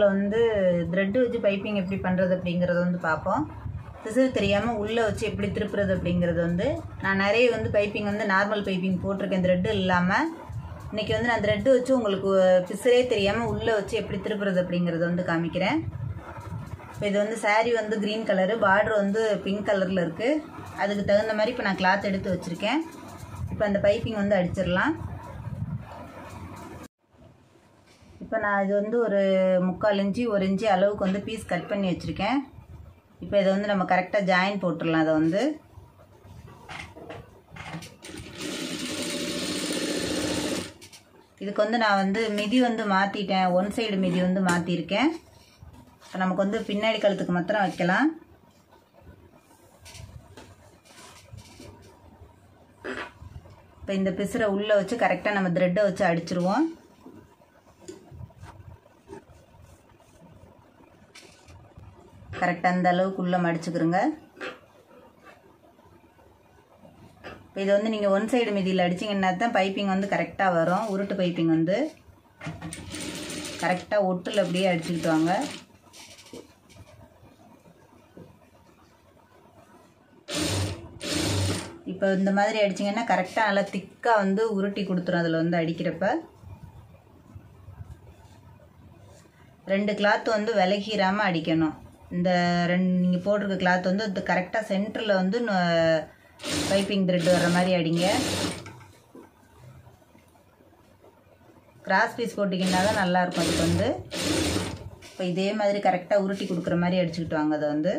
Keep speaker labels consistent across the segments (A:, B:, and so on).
A: வந்து த்ரெட்டு வச்சு பைப்பிங் எப்படி பண்ணுறது அப்படிங்கிறத வந்து பார்ப்போம் பிசுறு தெரியாமல் உள்ளே வச்சு எப்படி திருப்புறது அப்படிங்கிறது வந்து நான் நிறைய வந்து பைப்பிங் வந்து நார்மல் பைப்பிங் போட்டிருக்கேன் த்ரெட்டு இல்லாமல் இன்றைக்கி வந்து நான் த்ரெட்டு வச்சு உங்களுக்கு பிசுறே தெரியாமல் உள்ளே வச்சு எப்படி திருப்புறது அப்படிங்கிறத வந்து காமிக்கிறேன் இப்போ இது வந்து saree வந்து க்ரீன் கலரு பார்டர் வந்து பிங்க் கலரில் இருக்குது அதுக்கு தகுந்த மாதிரி இப்போ நான் கிளாத் எடுத்து வச்சுருக்கேன் இப்போ அந்த பைப்பிங் வந்து அடிச்சிடலாம் இப்போ நான் இது வந்து ஒரு முக்கால் இன்ச்சு ஒரு இன்ச்சு அளவுக்கு வந்து பீஸ் கட் பண்ணி வச்சுருக்கேன் இப்போ இதை வந்து நம்ம கரெக்டாக ஜாயின் போட்டுடலாம் அதை வந்து இதுக்கு வந்து நான் வந்து மிதி வந்து மாற்றிட்டேன் ஒன் சைடு மிதி வந்து மாற்றிருக்கேன் இப்போ நமக்கு வந்து பின்னாடி கழுத்துக்கு மாத்திரம் வைக்கலாம் இப்போ இந்த பிசுரை உள்ளே வச்சு கரெக்டாக நம்ம த்ரெட்டை வச்சு அடிச்சிருவோம் கரெக்டாக அந்த அளவுக்கு உள்ளே மடிச்சுக்கிறோங்க இப்போ இது வந்து நீங்கள் ஒன் சைடு மிதியில் அடிச்சிங்கன்னா தான் பைப்பிங் வந்து கரெக்டாக வரும் உருட்டு பைப்பிங் வந்து கரெக்டாக ஒட்டில் அப்படியே அடிச்சுக்கிட்டு வாங்க இப்போ இந்த மாதிரி அடிச்சிங்கன்னா கரெக்டாக நல்லா திக்காக வந்து உருட்டி கொடுத்துரும் அதில் வந்து அடிக்கிறப்ப ரெண்டு கிளாத் வந்து விலகிராமல் அடிக்கணும் இந்த ரெண்டு நீங்கள் போட்டிருக்க கிளாத் வந்து இது கரெக்டாக சென்டரில் வந்து பைப்பிங் த்ரெட் வர்ற மாதிரி அடிங்க கிராஸ் பீஸ் போட்டிங்கன்னா தான் நல்லாயிருக்கும் அதுக்கு வந்து இப்போ இதே மாதிரி கரெக்டாக உருட்டி கொடுக்குற மாதிரி அடிச்சுக்கிட்டு வாங்க அதை வந்து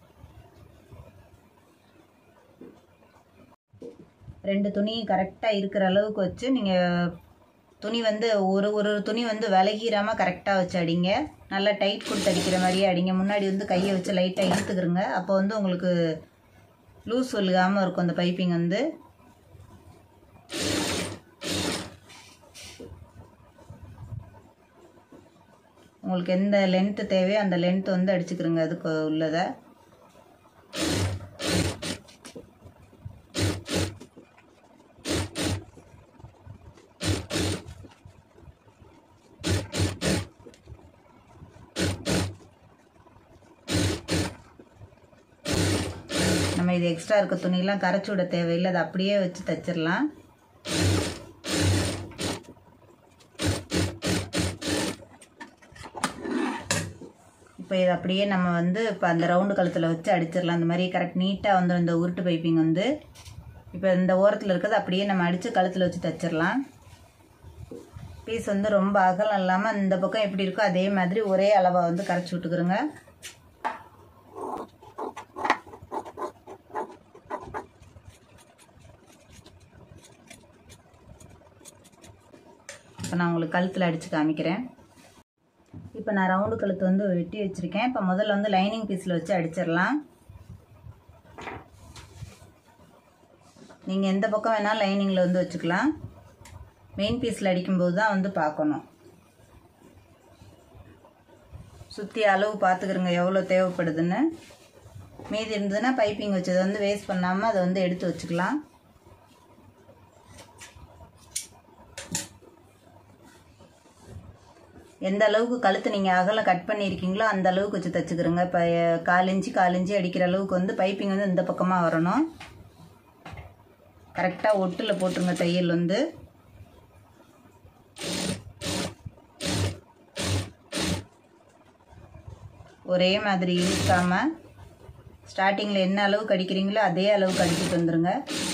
A: ரெண்டு துணி கரெக்டாக இருக்கிற அளவுக்கு வச்சு நீங்கள் துணி வந்து ஒரு ஒரு துணி வந்து விலகிராமல் கரெக்டாக வச்சு அடிங்க நல்லா டைட் கொடுத்து அடிக்கிற மாதிரியே அடிங்க முன்னாடி வந்து கையை வச்சு லைட்டாக இழுத்துக்கிறங்க அப்போ வந்து உங்களுக்கு லூஸ் ஒழுகாமல் இருக்கும் அந்த பைப்பிங் வந்து உங்களுக்கு எந்த லென்த்து தேவையோ அந்த லென்த் வந்து அடிச்சுக்கிறங்க அதுக்கு உள்ளதை நம்ம இது எக்ஸ்ட்ரா இருக்க துணியெல்லாம் கரைச்சி விட தேவையில்லை அதை அப்படியே வச்சு தைச்சிடலாம் இப்போ இது அப்படியே நம்ம வந்து இப்போ அந்த ரவுண்டு கழுத்தில் வச்சு அடிச்சிடலாம் அந்த மாதிரி கரெக்ட் நீட்டாக வந்துடும் இந்த உருட்டு பைப்பிங் வந்து இப்போ இந்த ஓரத்தில் இருக்கிறது அப்படியே நம்ம அடித்து கழுத்தில் வச்சு தைச்சிடலாம் பீஸ் வந்து ரொம்ப அகலம் இல்லாமல் இந்த பக்கம் எப்படி இருக்கோ அதே மாதிரி ஒரே அளவாக வந்து கரைச்சி விட்டுக்கிறோங்க இப்போ நான் உங்களுக்கு கழுத்தில் அடித்து காமிக்கிறேன் இப்போ நான் ரவுண்டு கழுத்து வந்து வெட்டி வச்சுருக்கேன் இப்போ முதல்ல வந்து லைனிங் பீஸில் வச்சு அடிச்சிடலாம் நீங்கள் எந்த பக்கம் வேணாலும் லைனிங்கில் வந்து வச்சுக்கலாம் மெயின் பீஸில் அடிக்கும்போது தான் வந்து பார்க்கணும் சுற்றி அளவு பார்த்துக்கிறங்க எவ்வளோ தேவைப்படுதுன்னு மீதி இருந்ததுன்னா பைப்பிங் வச்சதை வந்து வேஸ்ட் பண்ணாமல் அதை வந்து எடுத்து வச்சுக்கலாம் எந்த அளவுக்கு கழுத்து நீங்கள் அகலம் கட் பண்ணியிருக்கீங்களோ அந்த அளவுக்கு வச்சு தைச்சிக்கிறோங்க இப்போ கால் இன்ச்சு கால் இன்ச்சு அடிக்கிற அளவுக்கு வந்து பைப்பிங் வந்து இந்த பக்கமாக வரணும் கரெக்டாக ஒட்டில் போட்டுருங்க தையல் வந்து ஒரே மாதிரி இழுக்காமல் ஸ்டார்டிங்கில் என்ன அளவுக்கு அடிக்கிறீங்களோ அதே அளவுக்கு அடிச்சுட்டு வந்துடுங்க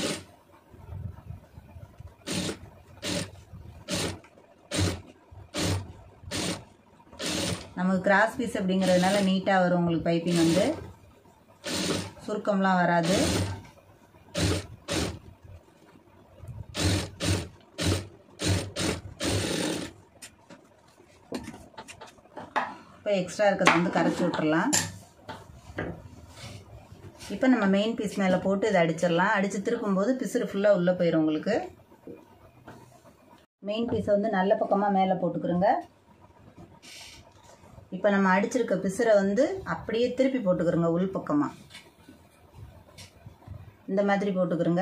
A: நமக்கு கிராஸ் பீஸ் அப்படிங்கிறதுனால நீட்டாக வரும் உங்களுக்கு பைப்பிங் வந்து சுருக்கம்லாம் வராது இப்போ எக்ஸ்ட்ரா இருக்கிறத வந்து கரைச்சி விட்டுறலாம் இப்போ நம்ம மெயின் பீஸ் மேலே போட்டு இதை அடிச்சிடலாம் அடித்து திருப்பும்போது பிசுறு ஃபுல்லாக உள்ளே போயிடும் உங்களுக்கு மெயின் பீஸை வந்து நல்ல பக்கமாக மேலே போட்டுக்கிறோங்க இப்போ நம்ம அடிச்சிருக்க பிசுரை வந்து அப்படியே திருப்பி போட்டுக்கிறோங்க உள் பக்கமாக இந்த மாதிரி போட்டுக்கிறோங்க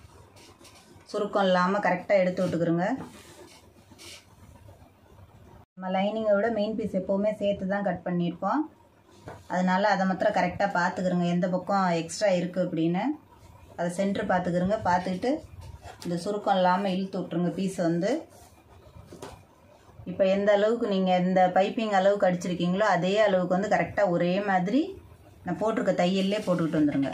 A: சுருக்கம் இல்லாமல் கரெக்டாக எடுத்து விட்டுக்கிறோங்க நம்ம லைனிங்கை விட மெயின் பீஸ் எப்போவுமே சேர்த்து தான் கட் பண்ணியிருப்போம் அதனால அதை மாத்திரம் கரெக்டாக பார்த்துக்கிறோங்க எந்த பக்கம் எக்ஸ்ட்ரா இருக்குது அப்படின்னு அதை சென்ட்ரு பார்த்துக்கிறோங்க பார்த்துக்கிட்டு இந்த சுருக்கம் இல்லாமல் இழுத்து விட்ருங்க பீஸை வந்து இப்போ எந்த அளவுக்கு நீங்கள் இந்த பைப்பிங் அளவுக்கு அடிச்சிருக்கீங்களோ அதே அளவுக்கு வந்து கரெக்டாக ஒரே மாதிரி நான் போட்டிருக்க தையல்லே போட்டுக்கிட்டு வந்துடுங்க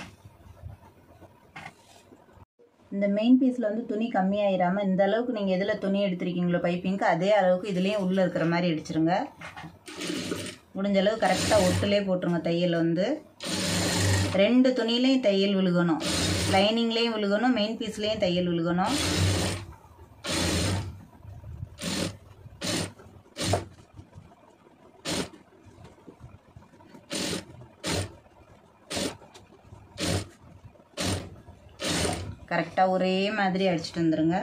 A: இந்த மெயின் பீஸில் வந்து துணி கம்மியாயிராமல் இந்த அளவுக்கு நீங்கள் எதில் துணி எடுத்திருக்கீங்களோ பைப்பிங்க்கு அதே அளவுக்கு இதுலேயும் உள்ளே இருக்கிற மாதிரி அடிச்சிருங்க முடிஞ்ச அளவு கரெக்டாக ஒட்டுலே போட்டுருங்க தையல் வந்து ரெண்டு துணிலையும் தையல் விழுகணும் லைனிங்லேயும் விழுகணும் மெயின் பீஸ்லேயும் தையல் விழுகணும் கரெக்டாக ஒரே மாதிரி அடிச்சுட்டு வந்துடுங்க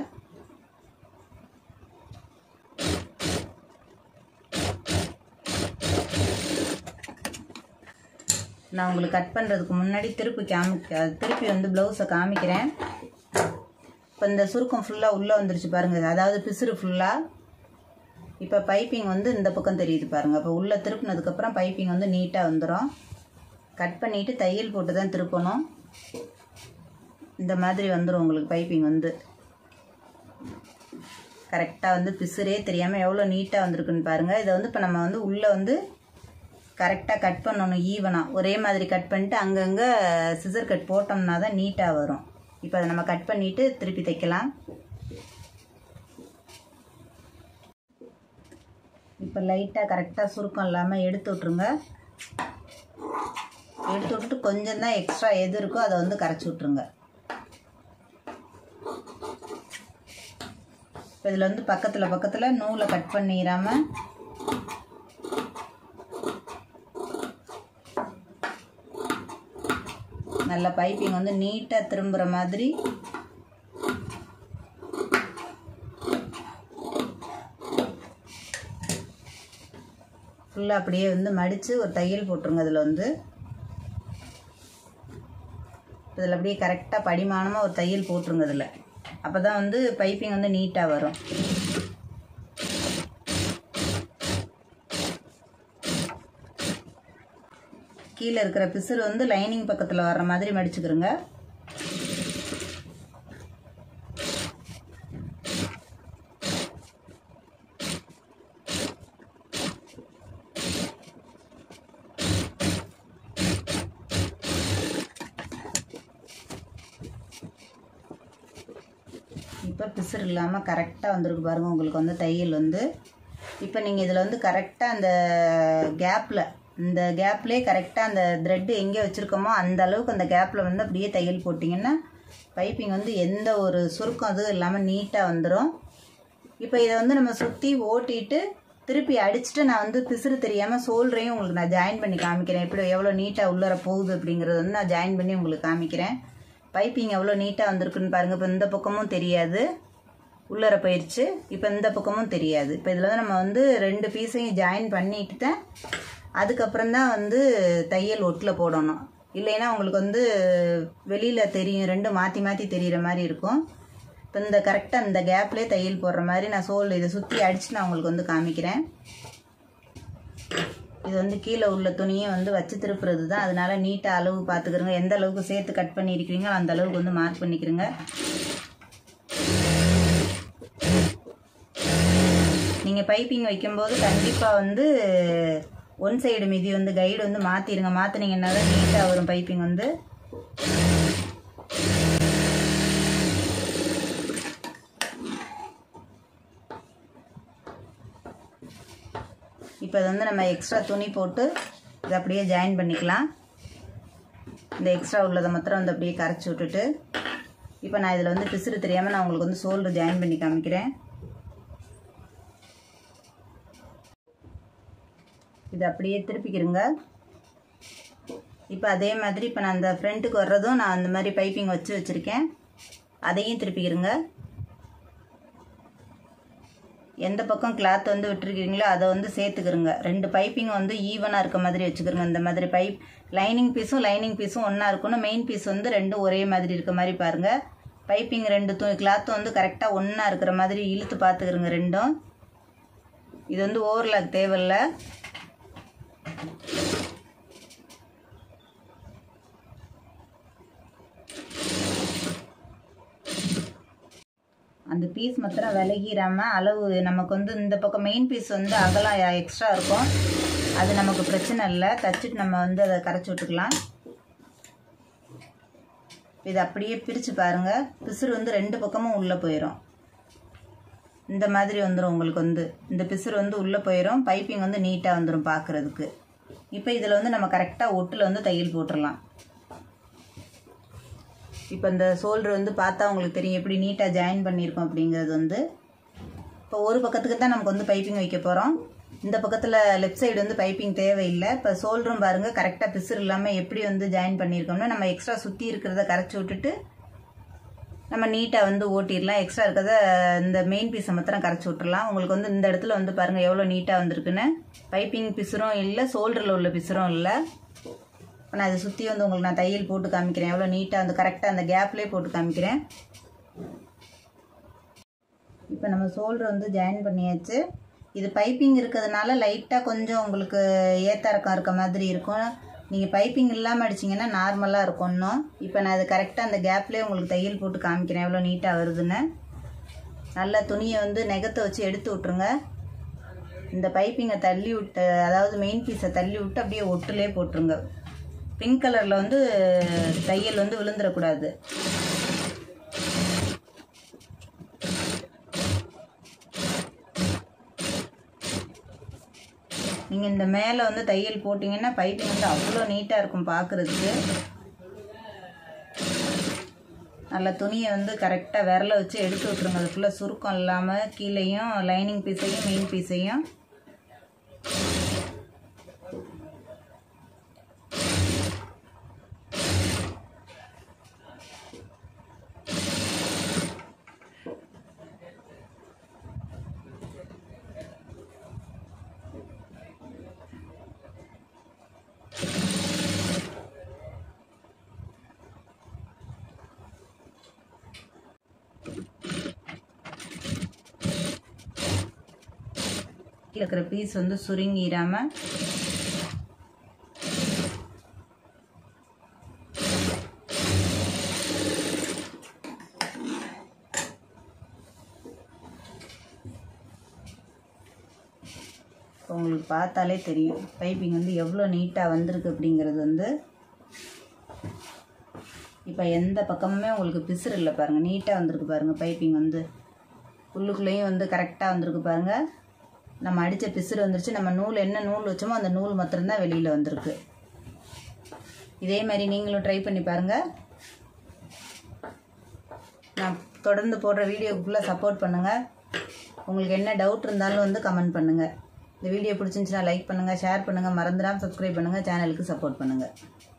A: நான் உங்களுக்கு கட் பண்ணுறதுக்கு முன்னாடி திருப்பி காமி திருப்பி வந்து ப்ளவுஸை காமிக்கிறேன் இப்போ இந்த சுருக்கம் ஃபுல்லாக உள்ளே வந்துருச்சு பாருங்கள் அதாவது பிசுறு ஃபுல்லாக இப்போ பைப்பிங் வந்து இந்த பக்கம் தெரியுது பாருங்கள் இப்போ உள்ளே திருப்பினதுக்கப்புறம் பைப்பிங் வந்து நீட்டாக வந்துடும் கட் பண்ணிவிட்டு தையல் போட்டு தான் திருப்பணும் இந்த மாதிரி வந்துடும் உங்களுக்கு பைப்பிங் வந்து கரெக்டாக வந்து பிசுரே தெரியாமல் எவ்வளோ நீட்டாக வந்திருக்குன்னு பாருங்கள் இதை வந்து இப்போ நம்ம வந்து உள்ளே வந்து கரெக்டாக கட் பண்ணணும் ஈவனாக ஒரே மாதிரி கட் பண்ணிட்டு அங்கங்கே சிசர் கட் போட்டோம்னா தான் நீட்டாக வரும் இப்போ அதை நம்ம கட் பண்ணிவிட்டு திருப்பி தைக்கலாம் இப்போ லைட்டாக கரெக்டாக சுருக்கம் இல்லாமல் எடுத்து விட்ருங்க எடுத்து விட்டுட்டு கொஞ்சம் தான் எக்ஸ்ட்ரா எது இருக்கோ அதை வந்து கரைச்சி விட்ருங்க இப்போ இதில் வந்து பக்கத்தில் பக்கத்தில் நூலை கட் பண்ணிடாமல் நல்ல பைப்பிங் வந்து நீட்டாக திரும்புகிற மாதிரி ஃபுல்லாக அப்படியே வந்து மடித்து ஒரு தையல் போட்டுருங்க அதில் வந்து இதில் அப்படியே கரெக்டாக படிமானமாக ஒரு தையல் போட்டுருங்க இதில் அப்போ தான் வந்து பைப்பிங் வந்து நீட்டாக வரும் கீழே இருக்கிற பிசுறு வந்து லைனிங் பக்கத்தில் வர்ற மாதிரி மடிச்சுக்கிறோங்க இப்போ பிசுறு இல்லாமல் கரெக்டாக வந்திருக்கு பாருங்கள் உங்களுக்கு வந்து தையல் வந்து இப்போ நீங்கள் இதில் வந்து கரெக்டாக அந்த கேப்பில் இந்த கேப்லேயே கரெக்டாக அந்த த்ரெட்டு எங்கே வச்சுருக்கோமோ அந்த அளவுக்கு அந்த கேப்பில் வந்து அப்படியே தையல் போட்டிங்கன்னா பைப்பிங் வந்து எந்த ஒரு சுருக்கம் அதுவும் இல்லாமல் நீட்டாக வந்துடும் இப்போ இதை வந்து நம்ம சுற்றி ஓட்டிட்டு திருப்பி அடிச்சுட்டு நான் வந்து பிசுறு தெரியாமல் சோல்றையும் உங்களுக்கு நான் ஜாயின் பண்ணி காமிக்கிறேன் எப்படி எவ்வளோ நீட்டாக உள்ளர போகுது அப்படிங்கிறத வந்து நான் ஜாயின் பண்ணி உங்களுக்கு காமிக்கிறேன் பைப்பிங் எவ்வளோ நீட்டாக வந்திருக்குன்னு பாருங்கள் இப்போ இந்த பக்கமும் தெரியாது உள்ளர போயிடுச்சு இப்போ இந்த பக்கமும் தெரியாது இப்போ இதில் வந்து நம்ம வந்து ரெண்டு பீஸையும் ஜாயின் பண்ணிட்டு தான் அதுக்கப்புறம் தான் வந்து தையல் ஒட்டில் போடணும் இல்லைன்னா உங்களுக்கு வந்து வெளியில் தெரியும் ரெண்டும் மாற்றி மாற்றி தெரிகிற மாதிரி இருக்கும் இப்போ இந்த கரெக்டாக இந்த கேப்லேயே தையல் போடுற மாதிரி நான் சோல் இதை சுற்றி அடித்து நான் உங்களுக்கு வந்து காமிக்கிறேன் இது வந்து கீழே உள்ள துணியை வந்து வச்சு திருப்புறது தான் அதனால நீட்டாக அளவு பார்த்துக்கிறோங்க எந்த அளவுக்கு சேர்த்து கட் பண்ணியிருக்கிறீங்களோ அந்த அளவுக்கு வந்து மார்க் பண்ணிக்கிறோங்க நீங்கள் பைப்பிங் வைக்கும்போது கண்டிப்பாக வந்து ஒன் சைடு மிதி வந்து கைடு வந்து மாற்றிடுங்க மாற்றினீங்கன்னா தான் நீட்டாக வரும் பைப்பிங் வந்து இப்போ இது வந்து நம்ம எக்ஸ்ட்ரா துணி போட்டு இதை அப்படியே ஜாயின் பண்ணிக்கலாம் இந்த எக்ஸ்ட்ரா உள்ளதை மாத்திரம் வந்து அப்படியே கரைச்சி விட்டுட்டு இப்போ நான் இதில் வந்து பிசுறு தெரியாமல் நான் உங்களுக்கு வந்து சோல்டர் ஜாயின் பண்ணி காமிக்கிறேன் இது அப்படியே திருப்பிக்கிறங்க இப்போ அதே மாதிரி இப்போ நான் அந்த ஃப்ரண்ட்டுக்கு வர்றதும் நான் அந்த மாதிரி பைப்பிங் வச்சு வச்சுருக்கேன் அதையும் திருப்பிக்கிறங்க எந்த பக்கம் கிளாத் வந்து விட்டுருக்கீங்களோ அதை வந்து சேர்த்துக்கிறங்க ரெண்டு பைப்பிங் வந்து ஈவனாக இருக்க மாதிரி வச்சுக்கிறோங்க இந்த மாதிரி பைப் லைனிங் பீஸும் லைனிங் பீஸும் ஒன்றா இருக்கணும் மெயின் பீஸ் வந்து ரெண்டும் ஒரே மாதிரி இருக்க மாதிரி பாருங்கள் பைப்பிங் ரெண்டு து கிளாத்தும் வந்து கரெக்டாக ஒன்றா இருக்கிற மாதிரி இழுத்து பார்த்துக்கிறோங்க ரெண்டும் இது வந்து ஓவர்லாக் தேவையில்ல அந்த பீஸ் மாத்திரம் விலகிடாம அளவு நமக்கு வந்து இந்த பக்கம் மெயின் பீஸ் வந்து அகலம் எக்ஸ்ட்ரா இருக்கும் அது நமக்கு பிரச்சனை இல்லை தச்சுட்டு நம்ம வந்து அதை கரைச்சி விட்டுக்கலாம் இது அப்படியே பிரித்து பாருங்கள் பிசுறு வந்து ரெண்டு பக்கமும் உள்ளே போயிடும் இந்த மாதிரி வந்துடும் உங்களுக்கு வந்து இந்த பிசுறு வந்து உள்ளே போயிடும் பைப்பிங் வந்து நீட்டாக வந்துடும் பார்க்குறதுக்கு இப்போ இதில் வந்து நம்ம கரெக்டாக ஒட்டில் வந்து தையல் போட்டுடலாம் இப்போ இந்த சோல்டர் வந்து பார்த்தா உங்களுக்கு தெரியும் எப்படி நீட்டாக ஜாயின் பண்ணியிருக்கோம் அப்படிங்கிறது வந்து இப்போ ஒரு பக்கத்துக்கு தான் நமக்கு வந்து பைப்பிங் வைக்க போகிறோம் இந்த பக்கத்தில் லெஃப்ட் சைடு வந்து பைப்பிங் தேவையில்லை இப்போ சோல்டரும் பாருங்கள் கரெக்டாக பிசுறு இல்லாமல் எப்படி வந்து ஜாயின் பண்ணியிருக்கோம்னா நம்ம எக்ஸ்ட்ரா சுற்றி இருக்கிறத கரைச்சி விட்டுட்டு நம்ம நீட்டாக வந்து ஓட்டிடலாம் எக்ஸ்ட்ரா இருக்கிறத இந்த மெயின் பீஸை மாத்திரம் கரைச்சி விட்டுறலாம் உங்களுக்கு வந்து இந்த இடத்துல வந்து பாருங்கள் எவ்வளோ நீட்டாக வந்திருக்குன்னு பைப்பிங் பிசுரும் இல்லை சோல்டரில் உள்ள பிசுரும் இல்லை இப்போ நான் அதை சுற்றி வந்து உங்களுக்கு நான் தையல் போட்டு காமிக்கிறேன் எவ்வளோ நீட்டாக வந்து கரெக்டாக அந்த கேப்லேயே போட்டு காமிக்கிறேன் இப்போ நம்ம சோல்டர் வந்து ஜாயின் பண்ணியாச்சு இது பைப்பிங் இருக்கிறதுனால லைட்டாக கொஞ்சம் உங்களுக்கு ஏத்த இறக்கம் இருக்க மாதிரி இருக்கும் நீங்கள் பைப்பிங் இல்லாமல் அடிச்சிங்கன்னா நார்மலாக இருக்கும் இன்னும் இப்போ நான் அது கரெக்டாக அந்த கேப்லேயே உங்களுக்கு தையல் போட்டு காமிக்கிறேன் எவ்வளோ நீட்டாக வருதுன்னு நல்லா துணியை வந்து நெகத்தை வச்சு எடுத்து விட்ருங்க இந்த பைப்பிங்கை தள்ளி விட்டு அதாவது மெயின் பீஸை தள்ளி விட்டு அப்படியே ஒட்டுலே போட்டுருங்க பிங்க் கலரில் வந்து தையல் வந்து விழுந்துடக்கூடாது நீங்கள் இந்த மேலே வந்து தையல் போட்டிங்கன்னா பைப்பிங் வந்து அவ்வளோ நீட்டாக இருக்கும் பார்க்குறதுக்கு நல்லா துணியை வந்து கரெக்டாக விரல வச்சு எடுத்து விட்ருங்க அது ஃபுல்லாக சுருக்கம் இல்லாமல் கீழேயும் லைனிங் பீஸையும் மெயின் பீஸையும் இருக்கிற பீஸ் வந்து சுருங்கிடாமல் உங்களுக்கு பார்த்தாலே தெரியும் பைப்பிங் வந்து எவ்வளோ நீட்டாக வந்திருக்கு அப்படிங்கிறது வந்து இப்போ எந்த பக்கமுமே உங்களுக்கு பிசுறு இல்லை பாருங்கள் நீட்டாக வந்திருக்கு பாருங்கள் பைப்பிங் வந்து உள்ளுக்குள்ளேயும் வந்து கரெக்டாக வந்திருக்கு பாருங்கள் நம்ம அடித்த பிசுறு வந்துருச்சு நம்ம நூல் என்ன நூல் வச்சோமோ அந்த நூல் மாத்திரம்தான் வெளியில் வந்திருக்கு இதே மாதிரி நீங்களும் ட்ரை பண்ணி பாருங்கள் நான் தொடர்ந்து போடுற வீடியோக்கு ஃபுல்லாக சப்போர்ட் பண்ணுங்கள் உங்களுக்கு என்ன டவுட் இருந்தாலும் வந்து கமெண்ட் பண்ணுங்கள் இந்த வீடியோ பிடிச்சிருந்துச்சுன்னா லைக் பண்ணுங்கள் ஷேர் பண்ணுங்கள் மறந்துடாமல் சப்ஸ்கிரைப் பண்ணுங்கள் சேனலுக்கு சப்போர்ட் பண்ணுங்கள்